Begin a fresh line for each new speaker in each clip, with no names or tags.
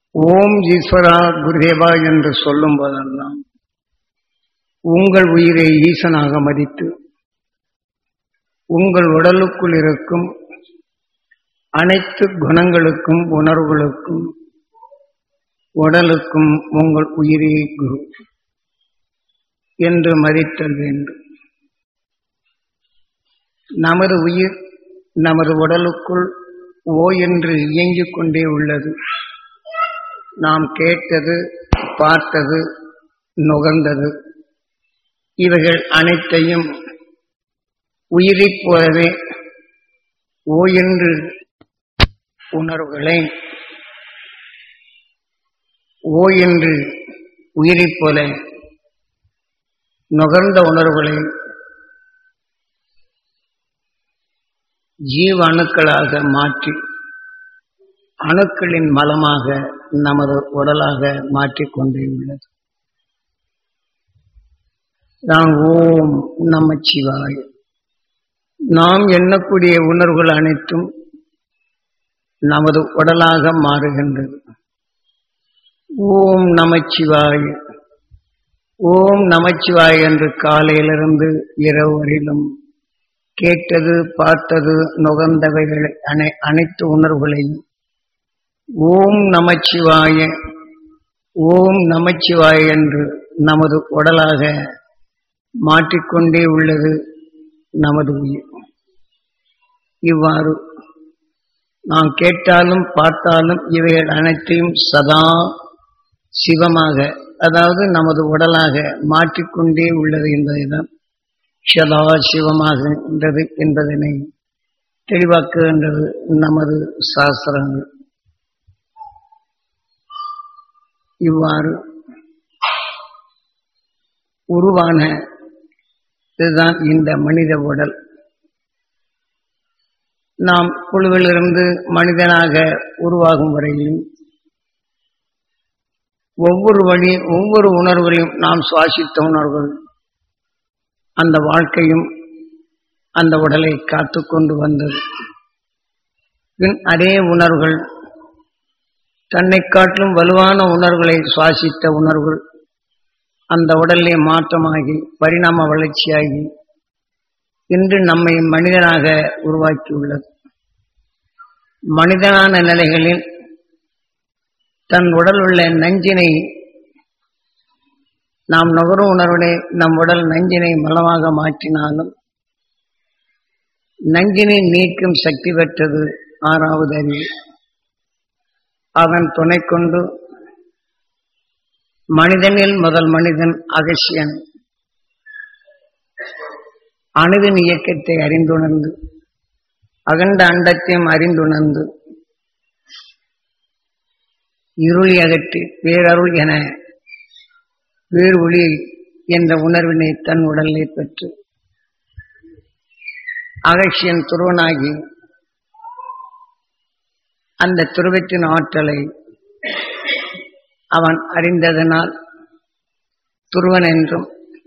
ஓம் ஈஸ்வரா குருதேவா என்று சொல்லும் போதெல்லாம் உங்கள் உயிரை ஈசனாக மதித்து உங்கள் உடலுக்குள் இருக்கும் அனைத்து குணங்களுக்கும் உணர்வுகளுக்கும் உடலுக்கும் உங்கள் உயிரே குரு என்று மதித்தல் வேண்டும் நமது உயிர் நமது உடலுக்குள் ஓ என்று இயங்கிக் கொண்டே உள்ளது நாம் கேட்டது பார்த்தது நுகர்ந்தது இவைகள் அனைத்தையும் உயிரைப் போலவே ஓ என்று உணர்வுகளை ஓ என்று உயிரைப் போல நுகர்ந்த உணர்வுகளை ஜீவ அணுக்களாக மாற்றி அணுக்களின் மலமாக நமது உடலாக மாற்றிக்கொண்டே உள்ளது நாம் ஓம் நமச்சிவாய நாம் எண்ணக்கூடிய உணர்வுகள் அனைத்தும் நமது உடலாக மாறுகின்றது ஓம் நமச்சிவாய ஓம் நமச்சிவாய் என்று காலையிலிருந்து இரவு வரையிலும் கேட்டது பார்த்தது நுகர்ந்தவைகளை அனை அனைத்து உணர்வுகளையும் ஓம் நமச்சிவாய ஓம் நமச்சிவாய என்று நமது உடலாக மாற்றிக்கொண்டே உள்ளது நமது உயிர் இவ்வாறு நாம் கேட்டாலும் பார்த்தாலும் இவைகள் அனைத்தையும் சதா சிவமாக அதாவது நமது உடலாக மாற்றிக்கொண்டே உள்ளது என்பதைதான் சதா சிவமாகின்றது என்பதனை தெளிவாக்குகின்றது நமது சாஸ்திரங்கள் இவ்வாறு உருவான இதுதான் இந்த மனித உடல் நாம் குழுவிலிருந்து மனிதனாக உருவாகும் வரையிலும் ஒவ்வொரு வழி ஒவ்வொரு உணர்வுகளையும் நாம் சுவாசித்த உணர்வுகள் அந்த வாழ்க்கையும் அந்த உடலை காத்து கொண்டு வந்தது பின் அதே உணர்வுகள் தன்னை காட்டிலும் வலுவான உணர்வுகளை சுவாசித்த உணர்வுகள் அந்த உடலிலே மாற்றமாகி பரிணாம வளர்ச்சியாகி இன்று நம்மை மனிதனாக உருவாக்கியுள்ளது மனிதனான நிலைகளில் தன் உடல் உள்ள நஞ்சினை நாம் நுகரும் உணர்வுடை நம் உடல் நஞ்சினை மலமாக மாற்றினாலும் நஞ்சினை நீக்கும் சக்தி பெற்றது ஆறாவது அறிவு அவன் துணை கொண்டு மனிதனில் முதல் மனிதன் அகசியன் அணுவின் இயக்கத்தை அறிந்துணர்ந்து அகண்ட அண்டத்தையும் அறிந்துணர்ந்து இருளி அகற்றி பேரருள் என வேறு ஒளி என்ற உணர்வினை தன் உடலை பெற்று அகசியன் துருவனாகி அந்த துருவத்தின் ஆற்றலை அவன் அறிந்ததனால் துருவன் என்றும்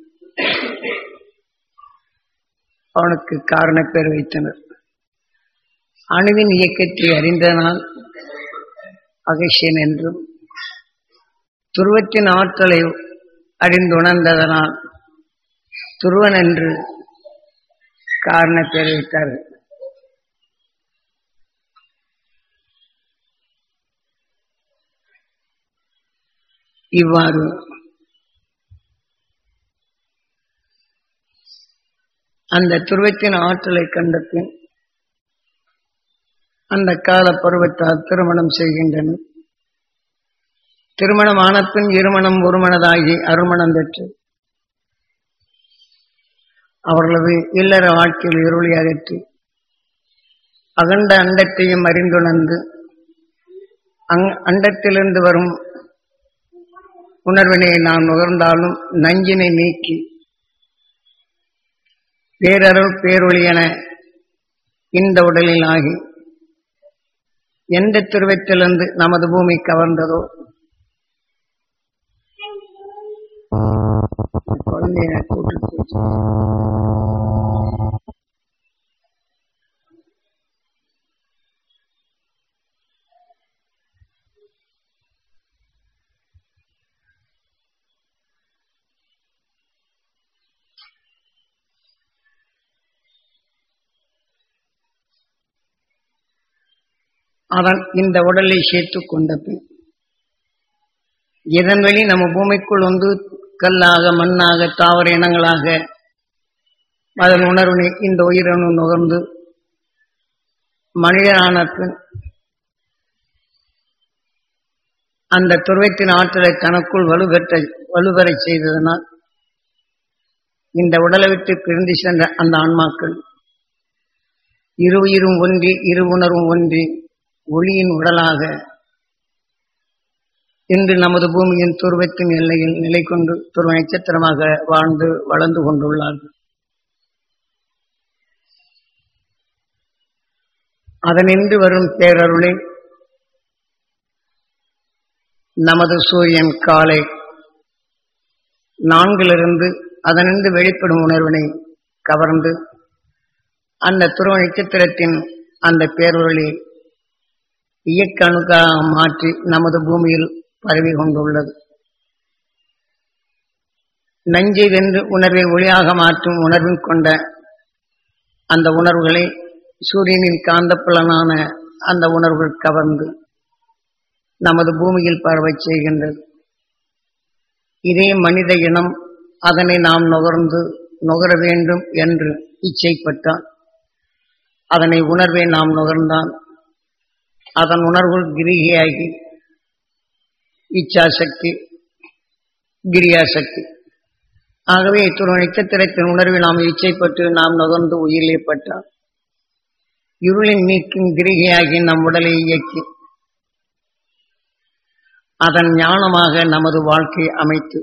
அவனுக்கு காரண பேர் வைத்தனர் அணுவின் இயக்கத்தை அறிந்ததனால் அகசியன் என்றும் துருவத்தின் ஆற்றலை அறிந்துணர்ந்ததனால் துருவன் என்று காரண பேர் வைத்தார்கள் இவ்வாறு அந்த துருவத்தின் ஆற்றலை கண்ட பின் அந்த கால பருவத்தால் திருமணம் செய்கின்றனர் திருமணம் ஆன பின் இருமணம் ஒருமனதாகி அருமணம் பெற்று அவர்களது இல்லற வாழ்க்கையில் இருளி அகற்றி அகண்ட அண்டத்தையும் அறிந்துணர்ந்து அங் அண்டத்திலிருந்து வரும் உணர்வினை நாம் நுகர்ந்தாலும் நஞ்சினை நீக்கி பேரருள் பேரொளி என இந்த உடலில் ஆகி எந்த திருவத்திலிருந்து நமது பூமி கவர்ந்ததோ குழந்தைய கூட்டிட்டு போச்சு. அதன் இந்த உடலை சேர்த்துக் கொண்ட பின் இதன் வழி நம்ம பூமிக்குள் வந்து கல்லாக மண்ணாக தாவர இனங்களாக அதன் உணர்வினை இந்த உயிரணு நுகர்ந்து மனிதனான பின் அந்த துருவத்தின் ஆற்றலை தனக்குள் வலுப்பெற்ற வலுப்பெறச் செய்ததனால் இந்த உடலை விட்டு பிரிந்து சென்ற அந்த ஆன்மாக்கள் இரு உயிரும் ஒன்றி இரு உணர்வும் ஒன்றி ஒளியின் உடலாக இன்று நமது பூமியின் துருவத்தின் எல்லையில் நிலை கொண்டு துருவ நட்சத்திரமாக வாழ்ந்து வளர்ந்து கொண்டுள்ளார்கள் அதனின்று வரும் பேரருளை நமது சூரியன் காலை நான்கிலிருந்து அதனின்று வெளிப்படும் உணர்வினை கவர்ந்து அந்த துருவ நட்சத்திரத்தின் அந்த பேரொழி இயக்க அணுக்காக மாற்றி நமது பூமியில் பரவி கொண்டுள்ளது நஞ்சை வென்று உணர்வை ஒளியாக மாற்றும் உணர்வின் கொண்ட அந்த உணர்வுகளை சூரியனின் காந்தப்புலனான அந்த உணர்வுகள் கவர்ந்து நமது பூமியில் பரவச் செய்கின்றது இதே மனித இனம் அதனை நாம் நுகர்ந்து நுகர வேண்டும் என்று இச்சைப்பட்டால் அதனை உணர்வை நாம் நுகர்ந்தால் அதன் உணர்வுகள் கிரிகையாகி இச்சாசக்தி கிரியாசக்தி ஆகவே துரு நட்சத்திரத்தின் உணர்வை நாம் இச்சைப்பட்டு நாம் நுகர்ந்து உயிரிழப்பட்டால் இருளின் நீக்கும் கிரிகையாகி நம் உடலை இயக்கி அதன் ஞானமாக நமது வாழ்க்கையை அமைத்து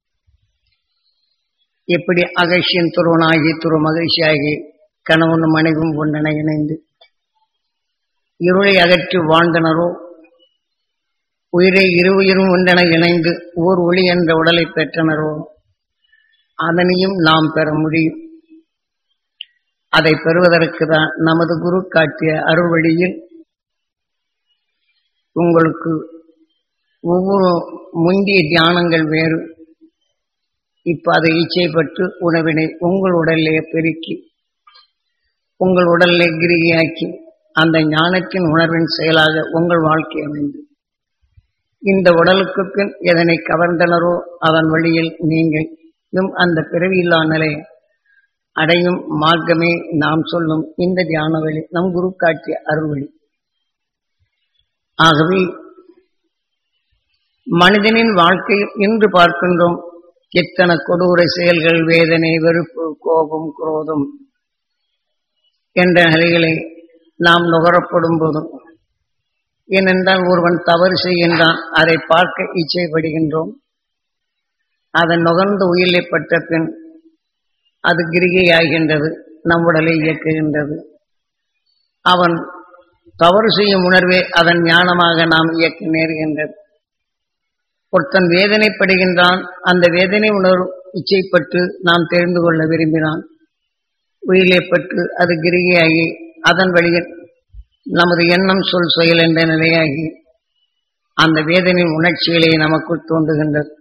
எப்படி அகழ்ச்சியின் துருவனாகி துரு மகிழ்ச்சியாகி கணவனும் மனைவும் ஒன்றென இணைந்து இருளை அகற்றி வாழ்ந்தனரோ உயிரை இரு உயிரும் ஒன்றென இணைந்து ஓர் ஒளி என்ற உடலை பெற்றனரோ அதனையும் நாம் பெற முடியும் அதை பெறுவதற்கு தான் நமது குரு காட்டிய அருள் வழியில் உங்களுக்கு ஒவ்வொரு முந்திய தியானங்கள் வேறு இப்ப அதை இச்சைப்பட்டு உணவினை உங்கள் உடலே பெருக்கி உங்கள் உடலை கிரிகையாக்கி அந்த ஞானத்தின் உணர்வின் செயலாக உங்கள் வாழ்க்கை அமைந்து இந்த உடலுக்கு பின் எதனை கவர்ந்தனரோ அதன் வழியில் நீங்கள் அந்த பிறவியில்லா நிலை அடையும் மார்க்கமே நாம் சொல்லும் இந்த தியான வழி நம் குரு காட்டிய அருள் வழி ஆகவே மனிதனின் வாழ்க்கையில் இன்று பார்க்கின்றோம் எத்தனை கொடூர செயல்கள் வேதனை வெறுப்பு கோபம் குரோதம் என்ற நிலைகளை நாம் நுகரப்படும் போதும் ஏனென்றால் ஒருவன் தவறு செய்கின்றான் அதை பார்க்க இச்சைப்படுகின்றோம் அதன் நுகர்ந்து உயிரிழப்பட்ட பின் அது கிரிகையாகின்றது நம் உடலை இயக்குகின்றது அவன் தவறு செய்யும் உணர்வே அதன் ஞானமாக நாம் இயக்க நேருகின்றது ஒருத்தன் வேதனைப்படுகின்றான் அந்த வேதனை உணர்வு இச்சைப்பட்டு நாம் தெரிந்து கொள்ள விரும்பினான் உயிரிழப்பட்டு அது கிரிகையாகி அதன் வழியில் நமது எண்ணம் சொல் செயல் என்ற நிலையாகி அந்த வேதனையின் உணர்ச்சிகளை நமக்குள் தோன்றுகின்றது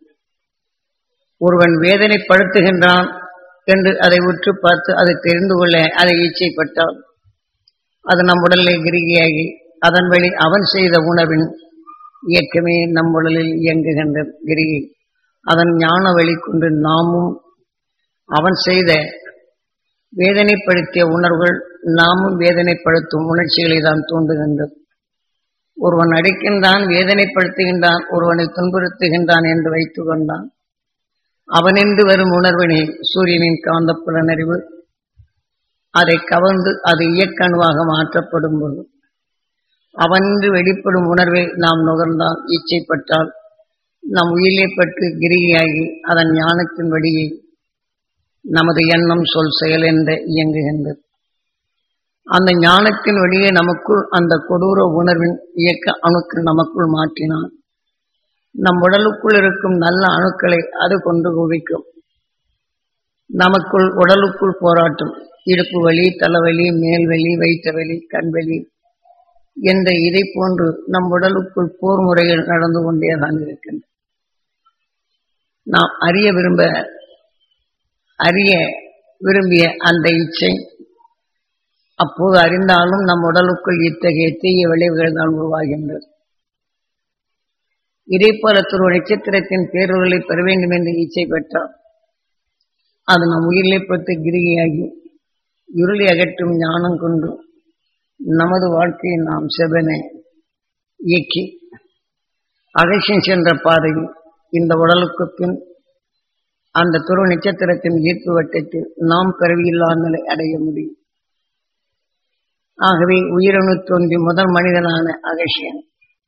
ஒருவன் வேதனைப்படுத்துகின்றான் என்று அதை உற்று பார்த்து அதை தெரிந்து கொள்ள அதை இச்சைப்பட்டால் அது நம் உடலிலே கிரிகையாகி அதன் வழி அவன் செய்த உணவின் இயக்கமே நம் உடலில் இயங்குகின்றது கிரிகை அதன் ஞான வழி கொண்டு நாமும் அவன் செய்த வேதனைப்படுத்திய உணர்வுகள் நாமும் வேதனைப்படுத்தும் உணர்ச்சிகளை தான் தூண்டுகின்றது ஒருவன் அடிக்கின்றான் வேதனைப்படுத்துகின்றான் ஒருவனை துன்புறுத்துகின்றான் என்று வைத்துக் கொண்டான் அவனின்று வரும் உணர்வினை சூரியனின் காந்த புலனறிவு அதை கவர்ந்து அது இயக்கணுவாக மாற்றப்படும் போது அவனின்று வெளிப்படும் உணர்வை நாம் நுகர்ந்தால் இச்சைப்பட்டால் நம் உயிரை பட்டு கிரியாகி அதன் ஞானத்தின் வழியை நமது எண்ணம் சொல் செயல் என்ற இயங்குகின்றது அந்த ஞானத்தின் வழியே நமக்குள் அந்த கொடூர உணர்வின் இயக்க அணுக்கள் நமக்குள் மாற்றினான் நம் உடலுக்குள் இருக்கும் நல்ல அணுக்களை அது கொண்டு குவிக்கும் நமக்குள் உடலுக்குள் போராட்டம் இடுப்பு வலி தலைவலி மேல்வலி வயிற்று வலி கண்வலி என்ற இதை போன்று நம் உடலுக்குள் போர் முறைகள் நடந்து கொண்டேதான் இருக்கின்றன நாம் அறிய விரும்ப அறிய விரும்பிய அந்த இச்சை அப்போது அறிந்தாலும் நம் உடலுக்குள் இத்தகைய தீய விளைவுகள் தான் உருவாகின்றது இதே போல துருவ நட்சத்திரத்தின் பேரொருளை பெற வேண்டும் என்று இச்சை பெற்றார் அது நம் உயிரிலே பொறுத்து கிரிகையாகி இருளை அகற்றும் ஞானம் கொண்டு நமது வாழ்க்கையை நாம் செவனை இயக்கி அகசியம் சென்ற பாதையில் இந்த உடலுக்கு பின் அந்த துருவ நட்சத்திரத்தின் ஈர்ப்பு வட்டத்தில் நாம் பிறவியில்லா நிலை அடைய முடியும் ஆகவே உயிரணு தோன்றி முதல் மனிதனான அகசியன்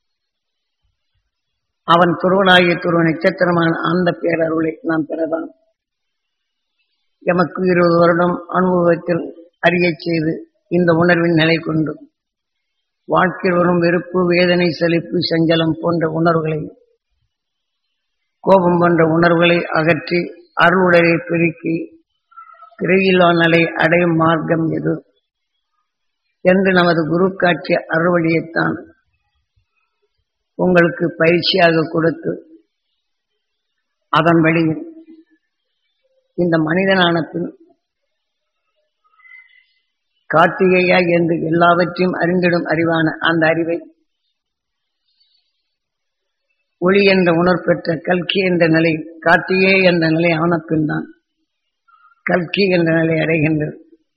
அவன் துருவனாகிய துருவ நட்சத்திரமான அந்த பேரருளை நாம் பெறலாம் எமக்கு இருபது வருடம் அனுபவத்தில் அறியச் செய்து இந்த உணர்வின் நிலை கொண்டு வாழ்க்கையில் வரும் வெறுப்பு வேதனை சலிப்பு சஞ்சலம் போன்ற உணர்வுகளை கோபம் போன்ற உணர்வுகளை அகற்றி அருளுடலை பெருக்கி பிறவியில்லா நிலை அடையும் மார்க்கம் எது என்று நமது குரு காட்சிய அறுவழியைத்தான் உங்களுக்கு பயிற்சியாக கொடுத்து அதன் வழியில் இந்த மனிதனான பின் கார்த்திகையா என்று எல்லாவற்றையும் அறிந்திடும் அறிவான அந்த அறிவை ஒளி என்ற உணர்வு பெற்ற கல்கி என்ற நிலை கார்த்திகே என்ற நிலை ஆன பின் தான் கல்கி என்ற நிலை அடைகின்றது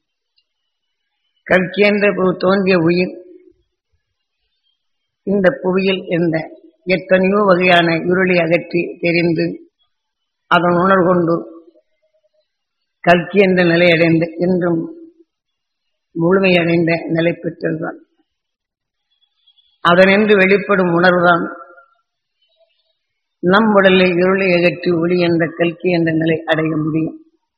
கல்கி என்ற தோன்றிய உயிர் இந்த புவியில் இருந்த எத்தனையோ வகையான இருளை அகற்றி தெரிந்து அதன் உணர்வு கொண்டு கல்கி என்ற நிலை அடைந்து இன்றும் முழுமையடைந்த நிலை பெற்றதுதான் அதனின்று வெளிப்படும் உணர்வுதான் நம் உடலில் இருளை அகற்றி ஒளி என்ற கல்கி என்ற நிலை அடைய முடியும்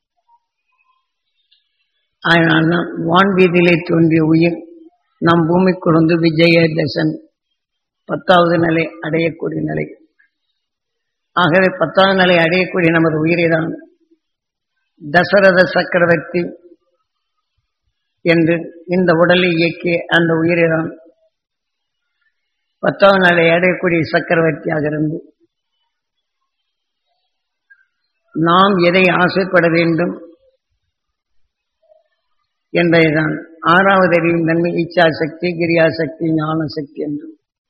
அதனால்தான் வான்வீதியிலே தோன்றிய உயிர் நம் பூமிக்குள் வந்து விஜய தசன் பத்தாவது நிலை அடையக்கூடிய நிலை ஆகவே பத்தாவது நிலை அடையக்கூடிய நமது உயிரை தான் தசரத சக்கரவர்த்தி என்று இந்த உடலை இயக்கிய அந்த உயிரை தான் பத்தாவது நிலை அடையக்கூடிய சக்கரவர்த்தியாக இருந்து நாம் எதை ஆசைப்பட வேண்டும் என்பதைதான் ஆறாவது அறிவின் தன்மை இச்சா சக்தி கிரியாசக்தி ஞான சக்தி என்று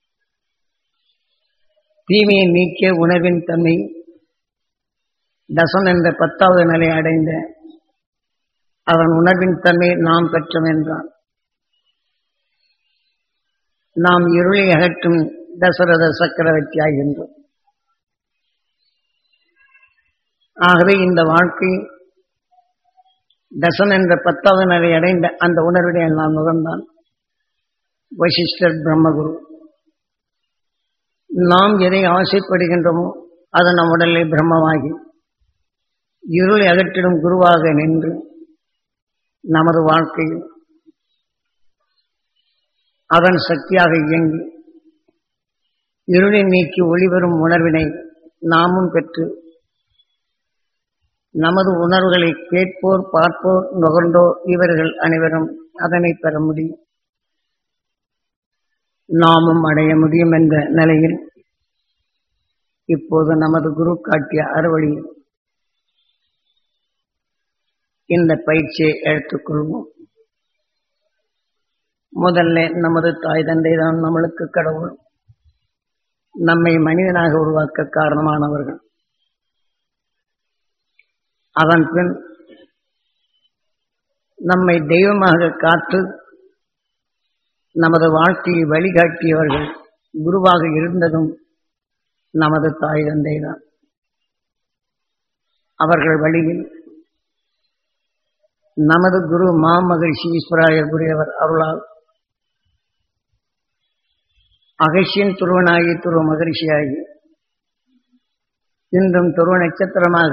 தீமையை நீக்கிய உணர்வின் தன்மை தசம் என்ற பத்தாவது நிலை அடைந்த அவன் உணர்வின் தன்மை நாம் பெற்றோம் என்றான் நாம் இருளை அகற்றும் தசரத சக்கரவர்த்தி ஆகின்றோம் ஆகவே இந்த வாழ்க்கை தசன் என்ற பத்தாவது நிலை அடைந்த அந்த உணர்வுடைய நாம் நுகர்ந்தான் வசிஷ்டர் பிரம்மகுரு நாம் எதை ஆசைப்படுகின்றோமோ அது நம் உடலில் பிரம்மமாகி இருளை அகற்றிடும் குருவாக நின்று நமது வாழ்க்கையில் அதன் சக்தியாக இயங்கி இருளை நீக்கி ஒளிவரும் உணர்வினை நாமும் பெற்று நமது உணர்வுகளை கேட்போர் பார்ப்போர் நுகர்ந்தோர் இவர்கள் அனைவரும் அதனை பெற முடியும் நாமும் அடைய முடியும் என்ற நிலையில் இப்போது நமது குரு காட்டிய அறுவழியில் இந்த பயிற்சியை எடுத்துக்கொள்வோம் முதல்ல நமது தாய் தந்தை தான் நம்மளுக்கு கடவுள் நம்மை மனிதனாக உருவாக்க காரணமானவர்கள் அதன் பின் நம்மை தெய்வமாக காத்து நமது வாழ்க்கையை வழிகாட்டியவர்கள் குருவாக இருந்ததும் நமது தாய் தந்தை தான் அவர்கள் வழியில் நமது குரு மாமகிழ்ச்சி ஈஸ்வராய குரியவர் அருளால் அகசியின் துருவனாகி துருவ மகிழ்ச்சியாகி இன்றும் துருவ நட்சத்திரமாக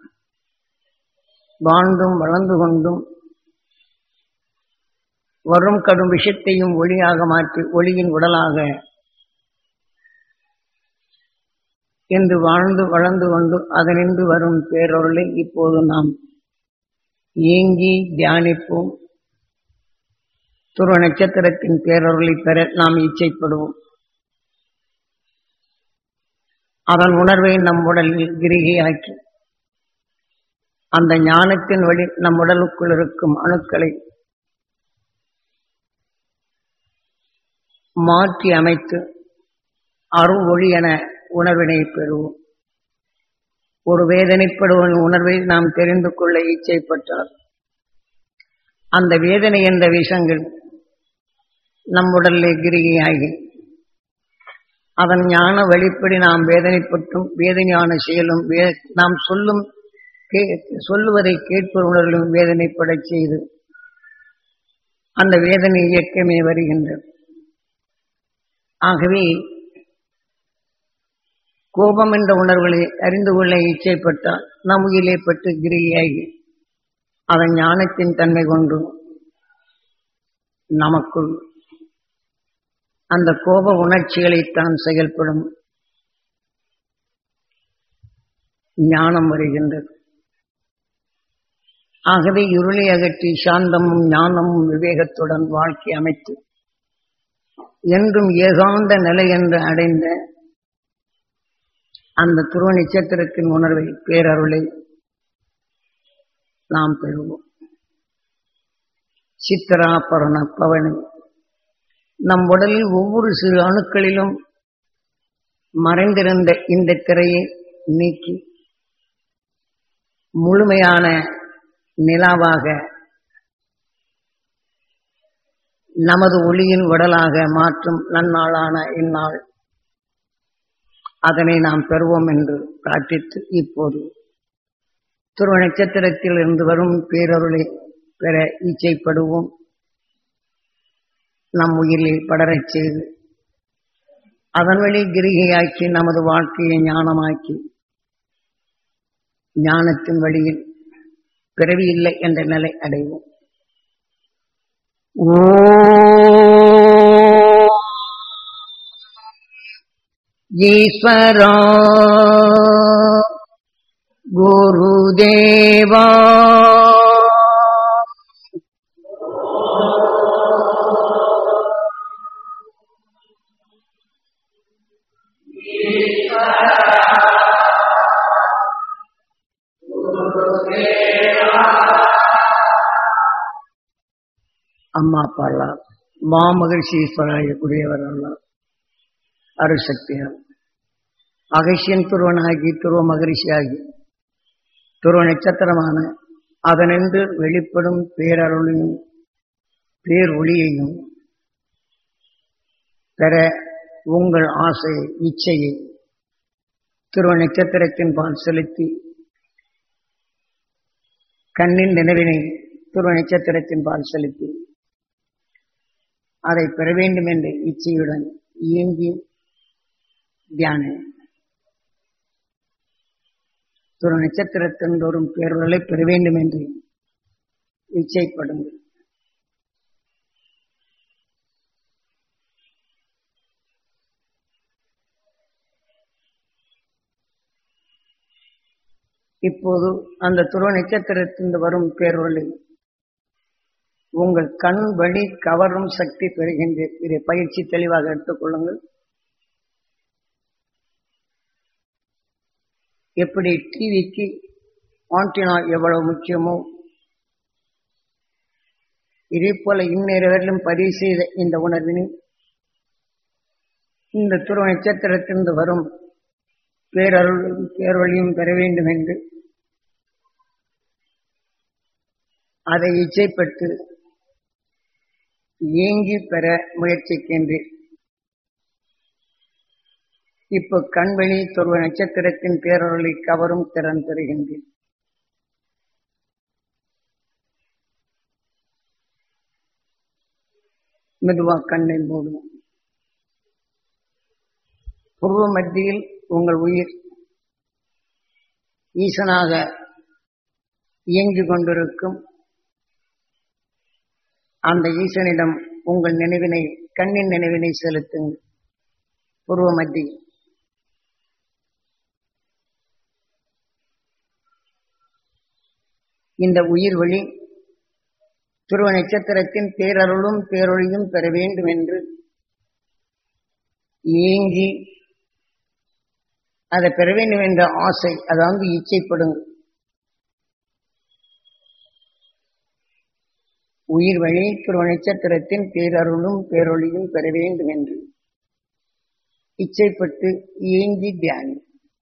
வாழ்ந்தும் வளர்ந்து கொண்டும் வரும் கடும் விஷயத்தையும் ஒளியாக மாற்றி ஒளியின் உடலாக என்று வாழ்ந்து வளர்ந்து கொண்டு அதனின்று வரும் பேரொருளை இப்போது நாம் ஏங்கி தியானிப்போம் துருவ நட்சத்திரத்தின் பேரொருளை பெற நாம் இச்சைப்படுவோம் அதன் உணர்வை நம் உடலில் கிரிகையாக்கி அந்த ஞானத்தின் வழி நம் உடலுக்குள் இருக்கும் அணுக்களை மாற்றி அமைத்து அருள் ஒளி என உணர்வினை பெறுவோம் ஒரு வேதனைப்படுவன் உணர்வை நாம் தெரிந்து கொள்ள இச்சைப்பட்டால் அந்த வேதனை என்ற விஷங்கள் நம் உடலிலே கிரிகையாகி அதன் ஞான வெளிப்படி நாம் வேதனைப்பட்டும் வேதனையான செயலும் நாம் சொல்லும் சொல்லுவதை கேட்பவர் உணர்விலும் வேதனைப்படச் செய்து அந்த வேதனை இயக்கமே வருகின்றது ஆகவே கோபம் என்ற உணர்வுகளை அறிந்து கொள்ள இச்சைப்பட்டால் நம் உயிலே பட்டு கிரியாகி அதன் ஞானத்தின் தன்மை கொண்டு நமக்குள் அந்த கோப உணர்ச்சிகளைத்தான் செயல்படும் ஞானம் வருகின்றது ஆகவே இருளை அகற்றி சாந்தமும் ஞானமும் விவேகத்துடன் வாழ்க்கை அமைத்து என்றும் ஏகாந்த நிலை என்று அடைந்த அந்த துருவ நட்சத்திரத்தின் உணர்வை பேரருளை நாம் பெறுவோம் சித்திரா பரண பவனி நம் உடலில் ஒவ்வொரு சிறு அணுக்களிலும் மறைந்திருந்த இந்த திரையை நீக்கி முழுமையான நிலாவாக நமது ஒளியின் உடலாக மாற்றும் நன்னாளான இந்நாள் அதனை நாம் பெறுவோம் என்று பிரார்த்தித்து இப்போது துருவ நட்சத்திரத்தில் இருந்து வரும் பேரருளை பெற இச்சைப்படுவோம் நம் உயிரில் படரச் செய்து அதன் வழி கிரிகையாக்கி நமது வாழ்க்கையை ஞானமாக்கி ஞானத்தின் வழியில் பிறவி இல்லை என்ற நிலை அடைவோம் ஓ ஈஸ்வரா குருதேவா அம்மா அப்பா எல்லாம் மாமகிழ்ச்சி ஈஸ்வராய கூடியவர் எல்லாம் அருசக்தியால் அகசியன் துருவனாகி துருவ மகரிஷியாகி துருவ நட்சத்திரமான அதனின்று வெளிப்படும் பேரருளையும் பேர் ஒளியையும் பெற உங்கள் ஆசை இச்சையை துருவ நட்சத்திரத்தின் பால் செலுத்தி கண்ணின் நினைவினை துருவ நட்சத்திரத்தின் பால் செலுத்தி அதை பெற வேண்டும் என்ற இச்சையுடன் இயங்கி தியானம் துரு நட்சத்திரத்தின் தோறும் பேர்களை பெற வேண்டும் என்று இச்சைப்படுங்கள் இப்போது அந்த துருவ நட்சத்திரத்திலிருந்து வரும் பேரொழி உங்கள் கண் வழி கவரும் சக்தி பெறுகின்ற இதை பயிற்சி தெளிவாக எடுத்துக்கொள்ளுங்கள் எப்படி டிவிக்கு ஆண்டினா எவ்வளவு முக்கியமோ இதே போல இந்நேரவரிலும் பதிவு செய்த இந்த உணர்வினை இந்த துருவ நட்சத்திரத்திலிருந்து வரும் பேரருளும் பேரொழியும் பெற வேண்டும் என்று அதை இச்சைப்பட்டு ஏங்கி பெற முயற்சிக்கின்றேன் இப்போ கண்வெளி துருவ நட்சத்திரத்தின் பேரொருளை கவரும் திறன் பெறுகின்றேன் மெதுவா கண்ணை மூடும் புருவ மத்தியில் உங்கள் உயிர் ஈசனாக இயங்கிக் கொண்டிருக்கும் அந்த ஈசனிடம் உங்கள் நினைவினை கண்ணின் நினைவினை செலுத்துங்கள் புருவ மத்தியில் இந்த உயிர் வழி துருவ நட்சத்திரத்தின் பேரருளும் பேரொழியும் பெற வேண்டும் என்று ஏங்கி அதை பெற வேண்டும் என்ற ஆசை அதாவது இச்சைப்படும் உயிர் வழி துருவ நட்சத்திரத்தின் பேரருளும் பேரொழியும் பெற வேண்டும் என்று இச்சைப்பட்டு ஏங்கி தியானி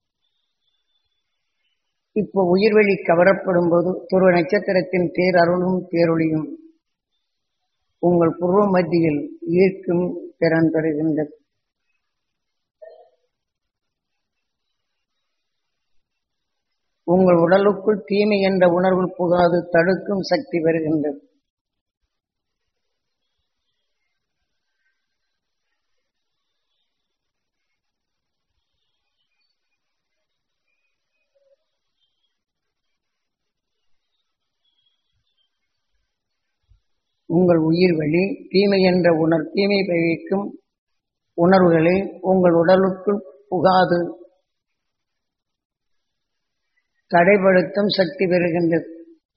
இப்போ உயிர் வழி கவரப்படும் போது துருவ நட்சத்திரத்தின் பேரருளும் பேரொழியும் உங்கள் புருவ மத்தியில் ஈர்க்கும் திறன் பெறுகின்றது உங்கள் உடலுக்குள் தீமை என்ற உணர்வு புகாது தடுக்கும் சக்தி வருகின்றது உங்கள் உயிர் வழி தீமை என்ற உணர் தீமை விளைவிக்கும் உணர்வுகளை உங்கள் உடலுக்குள் புகாது தடைப்படுத்தும் சக்தி பெறுகின்றது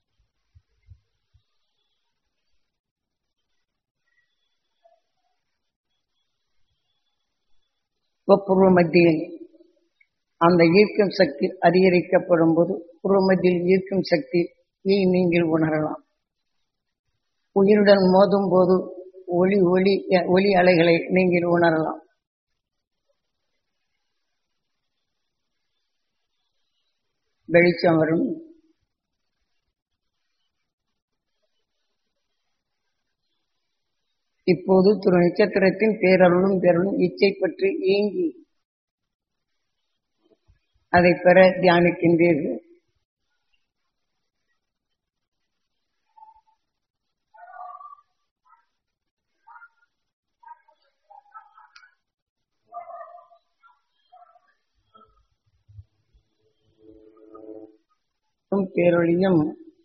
புருவ மத்தியில் அந்த ஈர்க்கும் சக்தி அதிகரிக்கப்படும் போது புருவ மத்தியில் ஈர்க்கும் சக்தியை நீங்கள் உணரலாம் உயிருடன் மோதும் போது ஒளி ஒளி ஒளி அலைகளை நீங்கள் உணரலாம் வெளிச்சம் வரும் இப்போது திரு நட்சத்திரத்தின் பேரருளும் பேரலும் இச்சை பற்றி ஏங்கி அதை பெற தியானிக்கின்றீர்கள் பேரொழியும்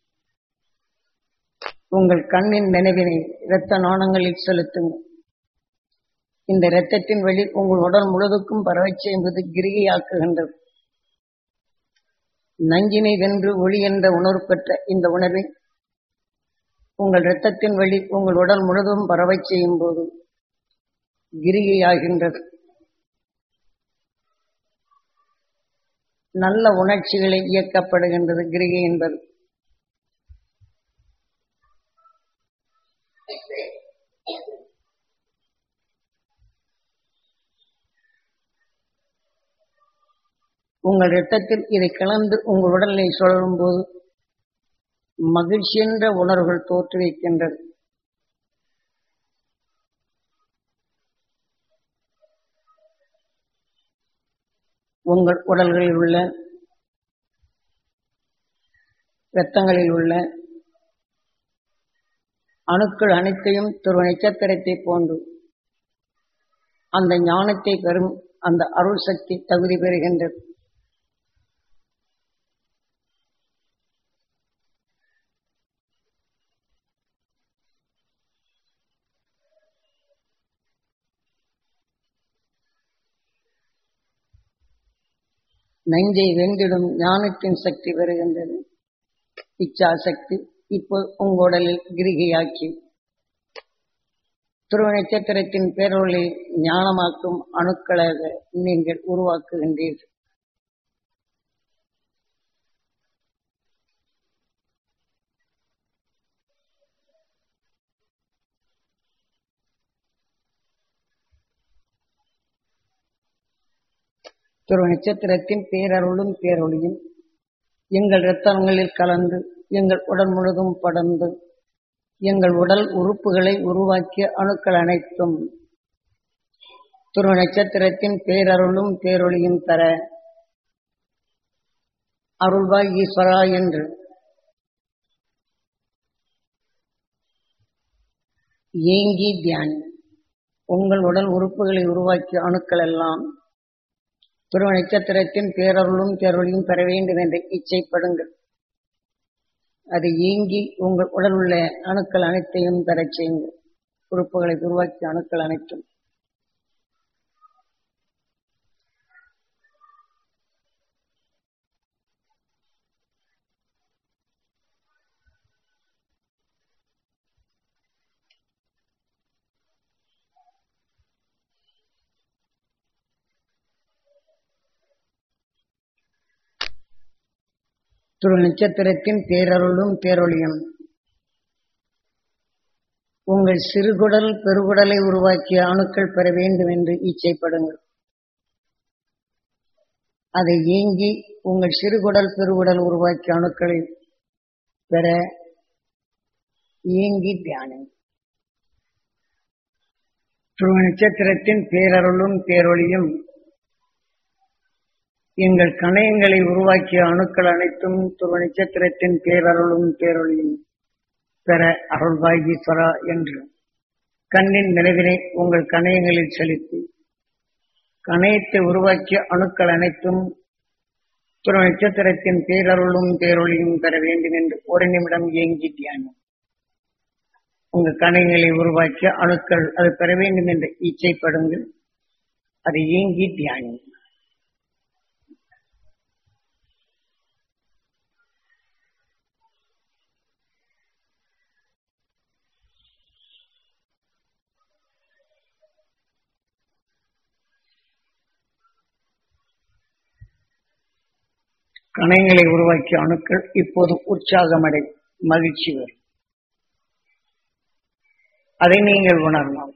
உங்கள் கண்ணின் நினைவினை இரத்த நாணங்களில் செலுத்துங்கள் இந்த இரத்தத்தின் வழி உங்கள் உடல் முழுவதுக்கும் பரவச் செய்வது கிரிகையாக்குகின்றது நஞ்சினை வென்று ஒளி என்ற உணர்வு பெற்ற இந்த உணர்வை உங்கள் இரத்தத்தின் வழி உங்கள் உடல் முழுவதும் பரவச் செய்யும் போது கிரிகையாகின்றது நல்ல உணர்ச்சிகளை இயக்கப்படுகின்றது கிரிகை என்பது உங்கள் இரத்தத்தில் இதை கலந்து உங்கள் உடலை சுழலும் போது மகிழ்ச்சி என்ற உணர்வுகள் தோற்றுவிக்கின்றது உங்கள் உடல்களில் உள்ள இரத்தங்களில் உள்ள அணுக்கள் அனைத்தையும் துருவ நட்சத்திரத்தை போன்று அந்த ஞானத்தை பெறும் அந்த அருள் சக்தி தகுதி பெறுகின்றது நெஞ்சை வென்றிடும் ஞானத்தின் சக்தி பெறுகின்றது இச்சா சக்தி இப்போ உங்க உடலில் கிரிகையாக்கி துருவ நட்சத்திரத்தின் பேரொழி ஞானமாக்கும் அணுக்களாக நீங்கள் உருவாக்குகின்றீர்கள் துருவ நட்சத்திரத்தின் பேரருளும் பேரொழியும் எங்கள் இரத்தங்களில் கலந்து எங்கள் உடல் முழுதும் படர்ந்து எங்கள் உடல் உறுப்புகளை உருவாக்கிய அணுக்கள் அனைத்தும் துருவ நட்சத்திரத்தின் பேரருளும் பேரொழியும் தர அருள்வாய் ஈஸ்வரா என்று ஏங்கி தியானி உங்கள் உடல் உறுப்புகளை உருவாக்கிய அணுக்கள் எல்லாம் துருவ நட்சத்திரத்தின் பேரருளும் பேரொழியும் பெற வேண்டும் என்று இச்சைப்படுங்கள் அது ஏங்கி உங்கள் உடல் உள்ள அணுக்கள் அனைத்தையும் பெறச் செய்யுங்கள் உறுப்புகளை உருவாக்கிய அணுக்கள் அனைத்தும் துரு நட்சத்திரத்தின் பேரருளும் பேரொழியும் உங்கள் சிறுகுடல் பெருகுடலை உருவாக்கிய அணுக்கள் பெற வேண்டும் என்று இச்சைப்படுங்கள் அதை ஏங்கி உங்கள் சிறுகுடல் பெருகுடல் உருவாக்கிய அணுக்களை பெற ஏங்கி தியானம் துருவ நட்சத்திரத்தின் பேரருளும் பேரொழியும் எங்கள் கணையங்களை உருவாக்கிய அணுக்கள் அனைத்தும் துருவ நட்சத்திரத்தின் பேரருளும் பேரொழியும் பெற அருள்வாய் ஈஸ்வரா என்று கண்ணின் நினைவினை உங்கள் கணையங்களில் செலுத்தி கணையத்தை உருவாக்கிய அணுக்கள் அனைத்தும் துருவ நட்சத்திரத்தின் பேரருளும் பேரொழியும் பெற வேண்டும் என்று ஒரு நிமிடம் ஏங்கி தியானம் உங்கள் கணைகளை உருவாக்கிய அணுக்கள் அது பெற வேண்டும் என்று இச்சைப்படுங்கள் அதை ஏங்கி தியானி கணைகளை உருவாக்கிய அணுக்கள் இப்போது உற்சாகமடை மகிழ்ச்சி வரும் அதை நீங்கள் உணரலாம்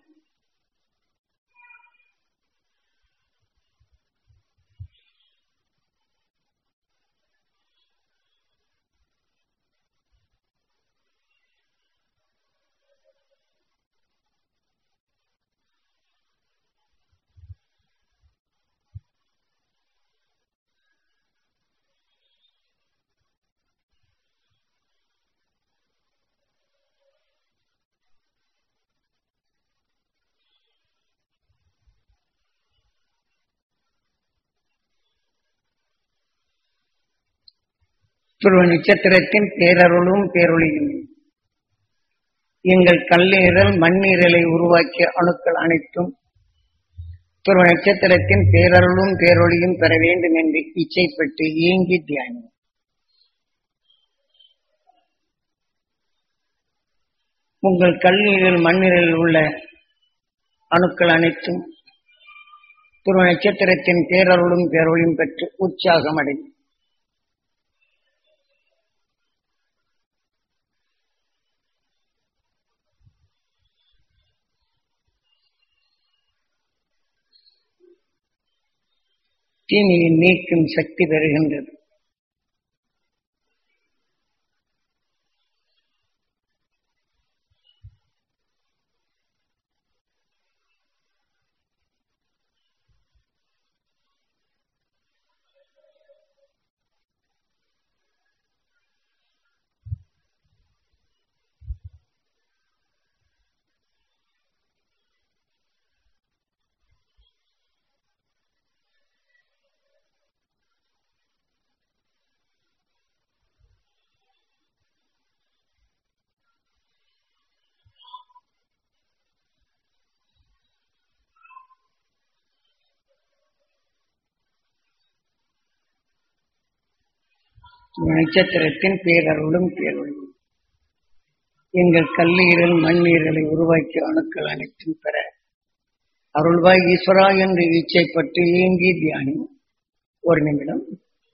துருவ நட்சத்திரத்தின் பேரருளும் பேரொழியும் எங்கள் கல்லீரல் மண்ணீரலை உருவாக்கிய அணுக்கள் அனைத்தும் துருவ நட்சத்திரத்தின் பேரருளும் பேரொழியும் பெற வேண்டும் என்று இச்சைப்பட்டு ஏங்கி தியானம் உங்கள் கல்லீரல் மண்ணீரலில் உள்ள அணுக்கள் அனைத்தும் துருவ நட்சத்திரத்தின் பேரருளும் பேரொழியும் பெற்று உற்சாகம் அடையும் தீமையை நீக்கும் சக்தி பெறுகின்றது நட்சத்திரத்தின் பேரருளும் பேரொழியும் எங்கள் கல்லீரல் மண்ணீரலை உருவாக்கிய அணுக்கள் அனைத்தும் பெற அருள்வாய் ஈஸ்வரா என்று இச்சைப்பட்டு ஏங்கி தியானி ஒரு நிமிடம்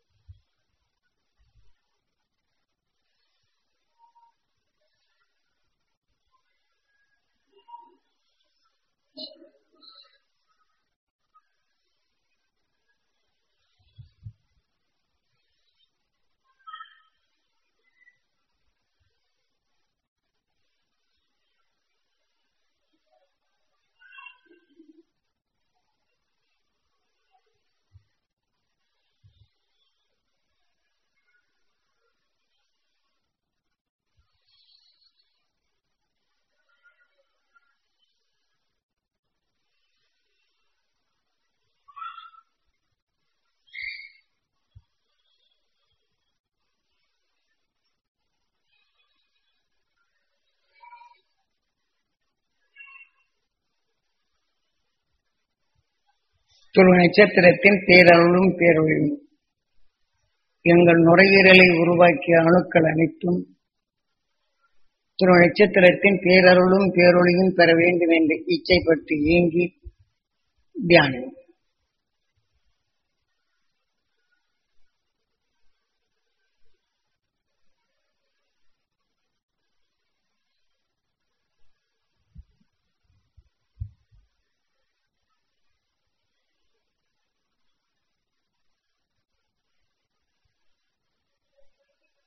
துருவ நட்சத்திரத்தின் பேரருளும் பேரொழியும் எங்கள் நுரையீரலை உருவாக்கிய அணுக்கள் அனைத்தும் துருவ நட்சத்திரத்தின் பேரருளும் பேரொழியும் பெற வேண்டும் என்று இச்சைப்பட்டு ஏங்கி தியானம்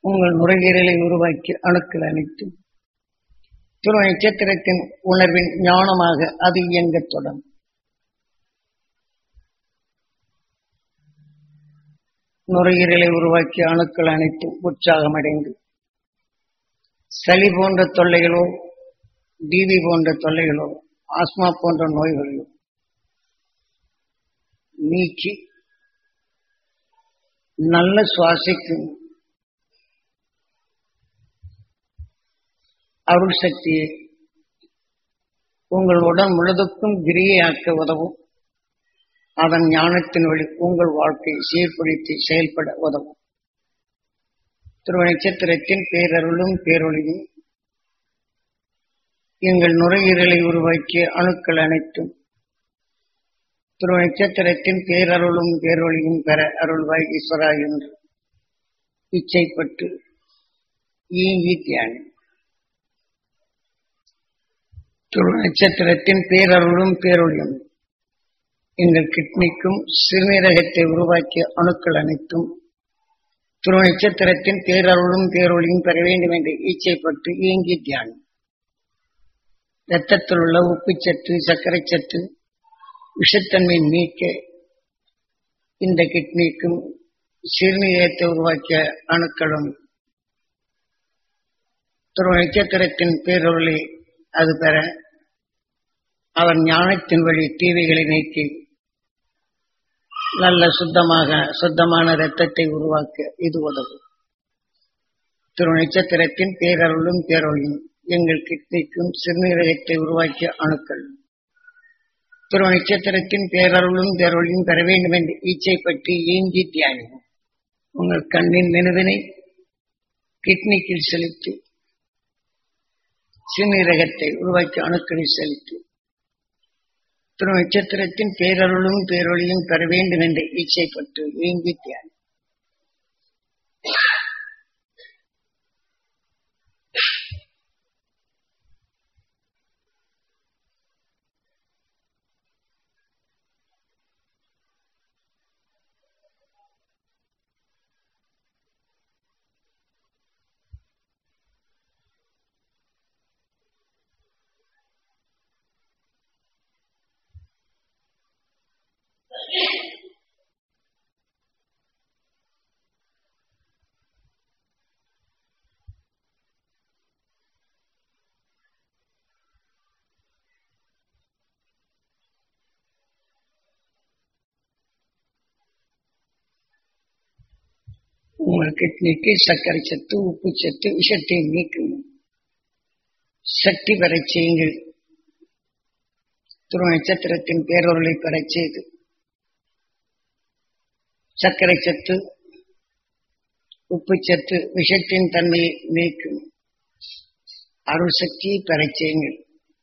உங்கள் நுரையீரலை உருவாக்கி அணுக்கள் அனைத்தும் துருவ நட்சத்திரத்தின் உணர்வின் ஞானமாக அது இயங்கத் தொடங்கும் நுரையீரலை உருவாக்கிய அணுக்கள் அனைத்தும் உற்சாகமடைந்து சளி போன்ற தொல்லைகளோ டிவி போன்ற தொல்லைகளோ ஆஸ்மா போன்ற நோய்களோ நீக்கி நல்ல சுவாசிக்கும் அருள் சக்தியை உங்கள் உடல் முழுதுக்கும் கிரியையாக்க உதவும் அதன் ஞானத்தின் வழி உங்கள் வாழ்க்கை சீர்படுத்தி செயல்பட உதவும் திரு நட்சத்திரத்தின் பேரருளும் பேரொழியும் எங்கள் நுரையீரலை உருவாக்கிய அணுக்கள் அனைத்தும் திரு நட்சத்திரத்தின் பேரருளும் பேரொழியும் பெற அருள்வாய் ஈஸ்வரா என்று இச்சைப்பட்டு ஈங்கி தியானி திரு நட்சத்திரத்தின் பேரருளும் பேரொழியும் எங்கள் கிட்னிக்கும் சிறுநீரகத்தை உருவாக்கிய அணுக்கள் அனைத்தும் திரு நட்சத்திரத்தின் பேரருளும் பேரொழியும் பெற வேண்டும் என்று ஈச்சைப்பட்டு இயங்கி தியானம் இரத்தத்தில் உள்ள உப்புச்சத்து சர்க்கரை சத்து விஷத்தன்மை நீக்க இந்த கிட்னிக்கும் சிறுநீரகத்தை உருவாக்கிய அணுக்களும் திரு நட்சத்திரத்தின் பேரொருளை அது பெற அவர் ஞானத்தின் வழி தீவைகளை நீக்கி நல்ல சுத்தமாக சுத்தமான இரத்தத்தை உருவாக்க இது உதவும் திரு நட்சத்திரத்தின் பேரருளும் பேரொழியும் எங்கள் கிட்னிக்கும் சிறுநீரகத்தை உருவாக்கிய அணுக்கள் திரு நட்சத்திரத்தின் பேரருளும் பேரொழியும் பெற வேண்டும் என்று ஈச்சை பற்றி ஏங்கி தியானியும் உங்கள் கண்ணின் நினைவினை கிட்னிக்கில் செலுத்தி சிறுநீரகத்தை உருவாக்கிய அணுக்களை செலுத்தி திரு நட்சத்திரத்தின் பேரருளும் பேரொழியும் பெற வேண்டும் என்று ஈச்சைப்பட்டு ஏங்கி தியானி உங்கள் கிட்னிக்கு சர்க்கரை சத்து உப்பு சத்து விஷத்தை நீக்கும் சக்தி பெறச் செய்யுங்கள் துருவ நட்சத்திரத்தின் பேரொருளை பெறச் செய்து சர்க்கரை சத்து உப்பு சத்து விஷத்தின் தன்மையை நீக்கும் அருள் சக்தியை பெறச் செய்யுங்கள்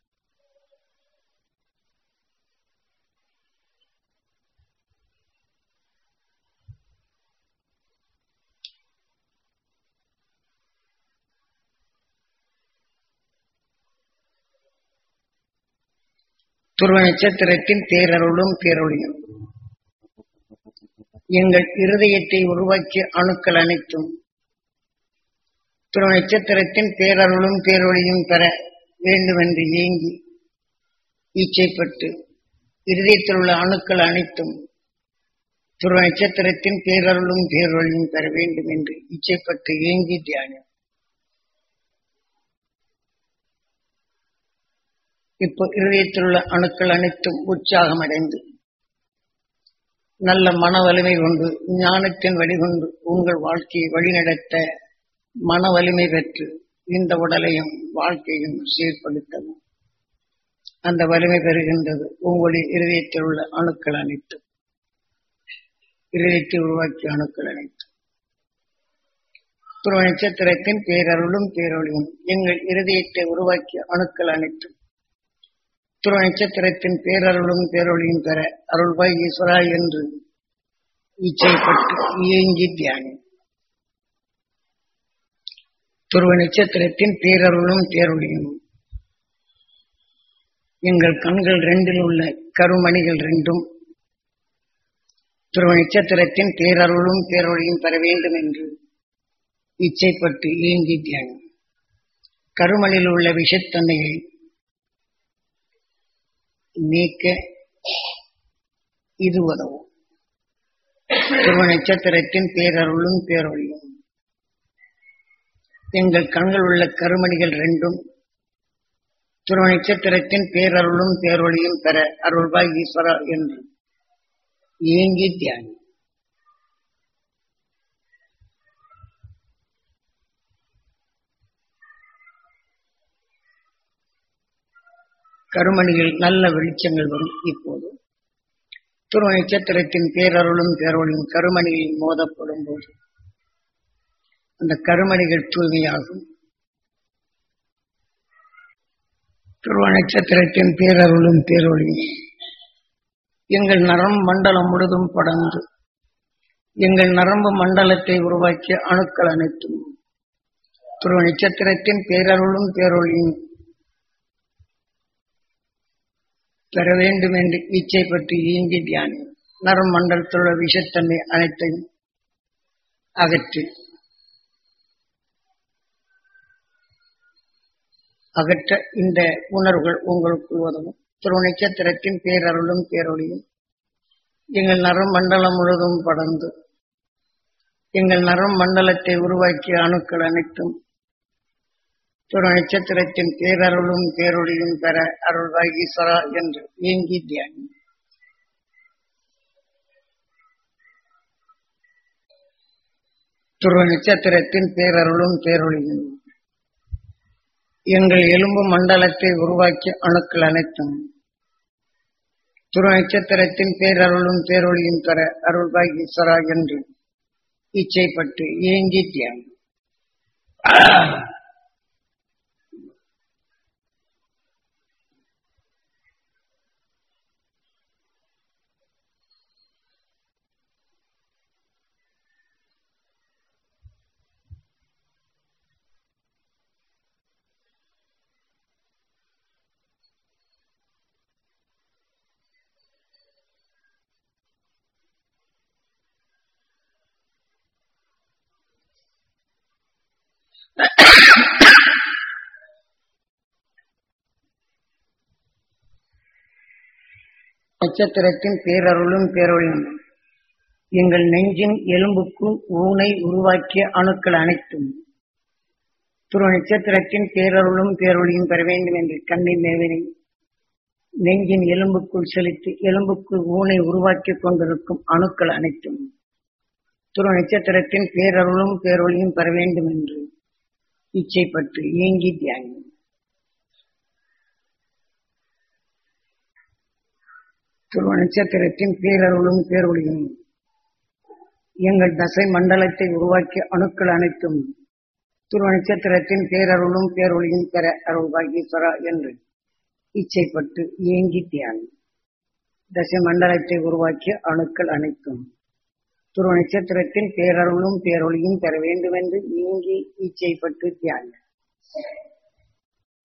துருவ நட்சத்திரத்தின் பேரருளும் பேரொழியும் எங்கள் இருதயத்தை உருவாக்கிய அணுக்கள் அனைத்தும் துருவ நட்சத்திரத்தின் பேரருளும் பேரொழியும் பெற வேண்டுமென்று ஏங்கி ஈச்சைப்பட்டு இருதயத்தில் உள்ள அணுக்கள் அனைத்தும் துருவ நட்சத்திரத்தின் பேரருளும் பேரொழியும் பெற வேண்டும் என்று இச்சைப்பட்டு ஏங்கி தியானம் இப்போ இருதயத்தில் உள்ள அணுக்கள் அனைத்தும் உற்சாகம் அடைந்து நல்ல மன வலிமை கொண்டு ஞானத்தின் வழிகொண்டு உங்கள் வாழ்க்கையை வழிநடத்த மன வலிமை பெற்று இந்த உடலையும் வாழ்க்கையும் சீர்படுத்தவும் அந்த வலிமை பெறுகின்றது உங்களுடைய இருதயத்தில் உள்ள அணுக்கள் அனைத்தும் இருதயத்தை உருவாக்கிய அணுக்கள் அனைத்தும் துருவ நட்சத்திரத்தின் பேரருளும் பேரொழியும் எங்கள் இருதயத்தை உருவாக்கிய அணுக்கள் அனைத்தும் துருவ நட்சத்திரத்தின் பேரருளும் பேரொழியும் பெற அருள்வாய் ஈஸ்வரா என்று இச்சைப்பட்டு இயங்கி தியானி துருவ நட்சத்திரத்தின் பேரருளும் பேரொழியும் எங்கள் கண்கள் ரெண்டில் உள்ள கருமணிகள் ரெண்டும் துருவ நட்சத்திரத்தின் பேரருளும் பேரொழியும் பெற வேண்டும் என்று இச்சைப்பட்டு இயங்கி தியானம் கருமலில் உள்ள விஷத்தன்மையை நீக்க இது உதவும் துருவ நட்சத்திரத்தின் பேரருளும் பேரொழியும் எங்கள் கண்கள் உள்ள கருமணிகள் ரெண்டும் துருவ நட்சத்திரத்தின் பேரருளும் பேரொழியும் பெற அருள்பாய் ஈஸ்வரா என்று ஏங்கி தியானம் கருமணியில் நல்ல வெளிச்சங்கள் வரும் இப்போது துருவ நட்சத்திரத்தின் பேரருளும் பேரொழியும் கருமணியில் மோதப்படும் போது அந்த கருமணிகள் தூய்மையாகும் துருவ நட்சத்திரத்தின் பேரருளும் பேரொழியும் எங்கள் நரம் மண்டலம் முழுதும் படர்ந்து எங்கள் நரம்பு மண்டலத்தை உருவாக்கிய அணுக்கள் அனைத்தும் துருவ நட்சத்திரத்தின் பேரருளும் பேரொழியும் பெற வேண்டும் என்று இச்சை பற்றி இயங்கி தியானி நரம் மண்டலத்தில் உள்ள விஷத்தன்மை அனைத்தையும் அகற்றி அகற்ற இந்த உணர்வுகள் உங்களுக்கு உதவும் துருவ நட்சத்திரத்தின் பேரருளும் பேரொழியும் எங்கள் நரம் மண்டலம் முழுவதும் படர்ந்து எங்கள் நரம் மண்டலத்தை உருவாக்கிய அணுக்கள் அனைத்தும் துருவ நட்சத்திரத்தின் பேரருளும் பேரொழியும் பெற அருள்வாய் ஈஸ்வரா என்று ஏங்கி தியானி துருவ நட்சத்திரத்தின் பேரருளும் பேரொழியும் எங்கள் எலும்பு மண்டலத்தை உருவாக்கிய அணுக்கள் அனைத்தும் துருவ நட்சத்திரத்தின் பேரருளும் பேரொழியும் பெற அருள்பாய் ஈஸ்வரா என்று இச்சைப்பட்டு ஏங்கி தியானம் நட்சத்திரத்தின் பேரருளும் பேரொழியும் எங்கள் நெஞ்சின் எலும்புக்கும் ஊனை உருவாக்கிய அணுக்கள் அனைத்தும் துருவ நட்சத்திரத்தின் பேரருளும் பேரொழியும் பெற வேண்டும் என்று கண்ணின் மேவினை நெஞ்சின் எலும்புக்குள் செலுத்தி எலும்புக்குள் ஊனை உருவாக்கிக் கொண்டிருக்கும் அணுக்கள் அனைத்தும் துருவ நட்சத்திரத்தின் பேரருளும் பேரொழியும் பெற வேண்டும் என்று இச்சைப்பட்டு ஏங்கி தியானி துருவ நட்சத்திரத்தின் பேரருளும் பேரொழியும் எங்கள் தசை மண்டலத்தை உருவாக்கிய அணுக்கள் அனைத்தும் துருவ நட்சத்திரத்தின் பேரருளும் பேரொழியும் பெற அருள்பாகீஸ்வரா என்று இச்சைப்பட்டு ஏங்கி தியானி தசை மண்டலத்தை உருவாக்கிய அணுக்கள் அனைத்தும் துருவ நட்சத்திரத்தின் பேரருளும் பேரொழியும் பெற வேண்டும் என்று ஏங்கி இச்சைப்பட்டு தியானி